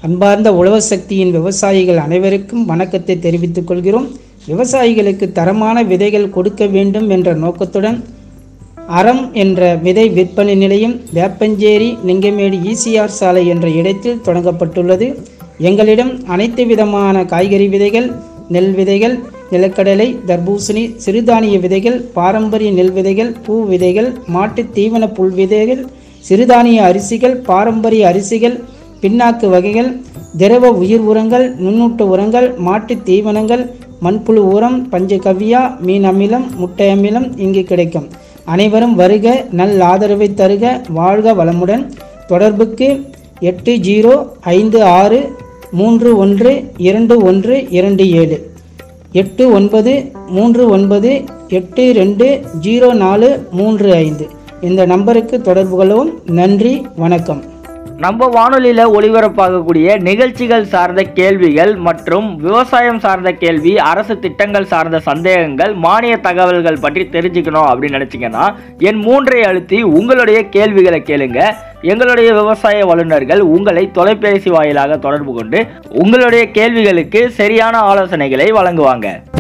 அன்பார்ந்த உழவர் சக்தியின் விவசாயிகள் அனைவருக்கும் வணக்கத்தை தெரிவித்துக் கொள்கிறோம் விவசாயிகளுக்கு தரமான விதைகள் கொடுக்க வேண்டும் என்ற நோக்கத்துடன் அறம் என்ற விதை விற்பனை நிலையம் வேப்பஞ்சேரி லிங்கமேடு ஈசிஆர் சாலை என்ற இடத்தில் தொடங்கப்பட்டுள்ளது எங்களிடம் அனைத்து விதமான காய்கறி விதைகள் நெல் விதைகள் நிலக்கடலை தர்பூசணி சிறுதானிய விதைகள் பாரம்பரிய நெல் விதைகள் பூ விதைகள் மாட்டுத் தீவன புல் விதைகள் சிறுதானிய அரிசிகள் பாரம்பரிய அரிசிகள் பின்னாக்கு வகைகள் திரவ உயிர் உரங்கள் நுண்ணூட்ட உரங்கள் மாட்டுத் தீவனங்கள் மண்புழு உரம் பஞ்சகவ்யா மீன் அமிலம் முட்டை அமிலம் இங்கு கிடைக்கும் அனைவரும் வருக நல் ஆதரவை தருக வாழ்க வளமுடன் தொடர்புக்கு எட்டு ஜீரோ ஐந்து ஆறு மூன்று ஒன்று இரண்டு ஒன்று இரண்டு ஏழு எட்டு ஒன்பது மூன்று ஒன்பது எட்டு ரெண்டு ஜீரோ நாலு மூன்று ஐந்து இந்த நம்பருக்கு தொடர்பு கொள்ளவும் நன்றி வணக்கம் நம்ம வானொலியில ஒளிபரப்பாகக்கூடிய நிகழ்ச்சிகள் சார்ந்த கேள்விகள் மற்றும் விவசாயம் சார்ந்த கேள்வி அரசு திட்டங்கள் சார்ந்த சந்தேகங்கள் மானிய தகவல்கள் பற்றி தெரிஞ்சுக்கணும் அப்படின்னு நினைச்சீங்கன்னா என் மூன்றை அழுத்தி உங்களுடைய கேள்விகளை கேளுங்க எங்களுடைய விவசாய வல்லுநர்கள் உங்களை தொலைபேசி வாயிலாக தொடர்பு கொண்டு உங்களுடைய கேள்விகளுக்கு சரியான ஆலோசனைகளை வழங்குவாங்க